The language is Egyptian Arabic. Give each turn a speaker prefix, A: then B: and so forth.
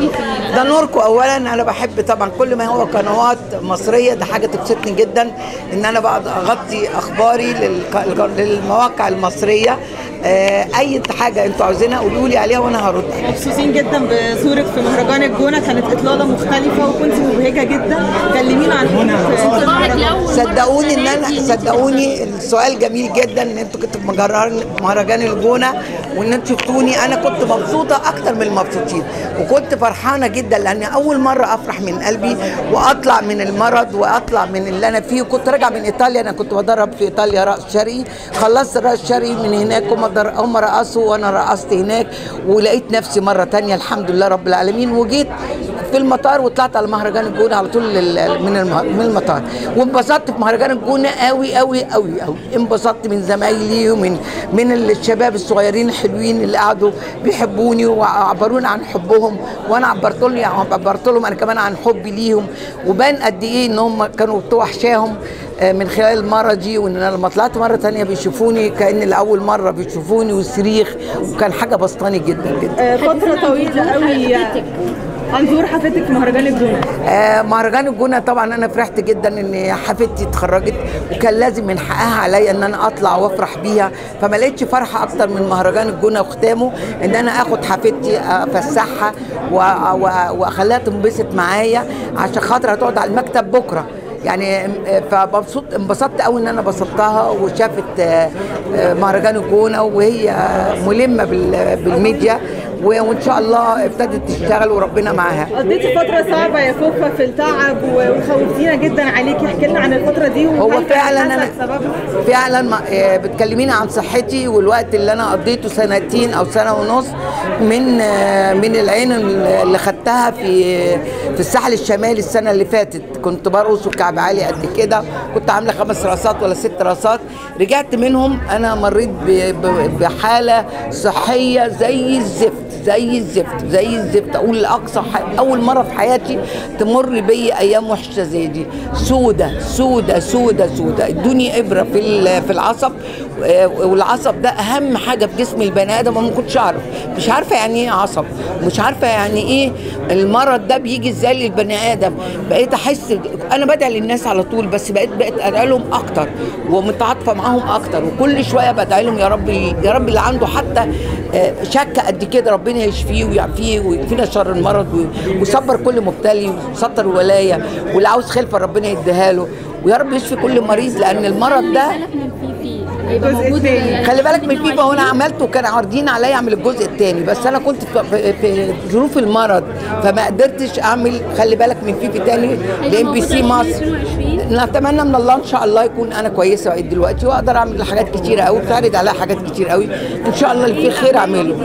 A: فيه في
B: ده نوركم اولا انا بحب طبعا كل ما هو قنوات مصريه ده حاجه تبسطني جدا ان انا بقعد اغطي اخباري للق- للمواقع المصريه آه، اي حاجه انتوا عاوزينها قولوا لي عليها وانا هرد
C: مبسوطين جدا بظهورك في مهرجان الجونه كانت اطلاله مختلفه وكنت مبهجه جدا كلمينا عن حضورك في
A: ظهرك لأول
B: صدقوني ان
A: مرة
B: انا
A: السنة دي
B: صدقوني السؤال جميل جدا ان انتوا كنتوا في مجران- مهرجان الجونه وان انتوا شفتوني انا كنت مبسوطه اكتر من المبسوطين وكنت فرحانه جدا لان اول مره افرح من قلبي واطلع من المرض واطلع من اللي انا فيه كنت راجعه من ايطاليا انا كنت بدرب في ايطاليا رقص شرقي خلصت الرقص الشرقي من هناك هم در- هم رقصوا وانا رقصت هناك ولقيت نفسي مره تانية الحمد لله رب العالمين وجيت في المطار وطلعت على مهرجان الجونه على طول لل- من المه- من المطار وانبسطت في مهرجان الجونه قوي قوي قوي قوي انبسطت من زمايلي ومن من الشباب الصغيرين الحلوين اللي قعدوا بيحبوني وعبروني عن حبهم وانا عبرت لهم عبرت لهم انا كمان عن حبي ليهم وبان قد ايه ان هم كانوا بتوع وحشاهم آه، من خلال المره دي وان انا لما طلعت مره تانية بيشوفوني كان لاول مره بيشوفوني والصريخ وكان حاجه بسطاني جدا جدا
C: آه، فتره طويله قوي عن ظهور حفلتك في مهرجان الجونه
B: آه، مهرجان الجونه طبعا انا فرحت جدا ان حفيدتي اتخرجت وكان لازم من حقها عليا ان انا اطلع وافرح بيها فما لقيتش فرحه اكتر من مهرجان الجونه وختامه ان انا اخد حفيدتي افسحها و- و- واخليها تنبسط معايا عشان خاطر هتقعد على المكتب بكره يعني آه، فمبسوط انبسطت قوي ان انا بسطتها وشافت آه، آه، مهرجان الجونه وهي ملمه بال- بالميديا و- وان شاء الله ابتدت تشتغل وربنا معاها
C: قضيتي فتره صعبه يا فوفا في التعب و- وخوفتينا جدا عليكي احكي لنا عن الفتره دي
B: هو
C: وهل كان
B: فعلا
C: حصل
B: انا
C: سببها؟
B: فعلا ما- آه، بتكلميني عن صحتي والوقت اللي انا قضيته سنتين او سنه ونص من آه، من العين اللي خدتها في في الساحل الشمالي السنه اللي فاتت كنت برقص وكعب عالي قد كده كنت عامله خمس راسات ولا ست راسات رجعت منهم انا مريت ب- ب- بحاله صحيه زي الزفت زي الزفت زي الزفت اقول لاقصى ح- اول مره في حياتي تمر بي ايام وحشه زي دي سودة سودة سودة سودة ادوني ابره في ال- في العصب آه، والعصب ده اهم حاجه في جسم البني ادم انا ما كنتش اعرف مش عارفه يعني ايه عصب مش عارفه يعني ايه المرض ده بيجي ازاي للبني ادم بقيت احس انا بدعي للناس على طول بس بقيت بقيت ادعي لهم اكتر ومتعاطفه معاهم اكتر وكل شويه بدعي لهم يا رب يا رب اللي عنده حتى آه، شك قد كده ربنا يشفيه ويعافيه ويكفينا شر المرض وي- ويصبر كل مبتلي ويسطر ولايه واللي عاوز خلفه ربنا يديها له ويا رب يشفي كل مريض لان المرض ده
A: بالك من فيفي هيبقى
C: الجزء
A: موجود
C: التاني.
B: خلي بالك من فيفا وانا عملته كان عارضين عليا اعمل الجزء الثاني بس انا كنت في- في, في ظروف المرض فما قدرتش اعمل خلي بالك من فيفا تاني لام بي سي مصر
A: 2020
B: نتمنى من الله ان شاء الله يكون انا كويسه بقيت دلوقتي واقدر اعمل حاجات كتيره قوي بتعرض عليها حاجات كتير قوي ان شاء الله اللي فيه خير اعمله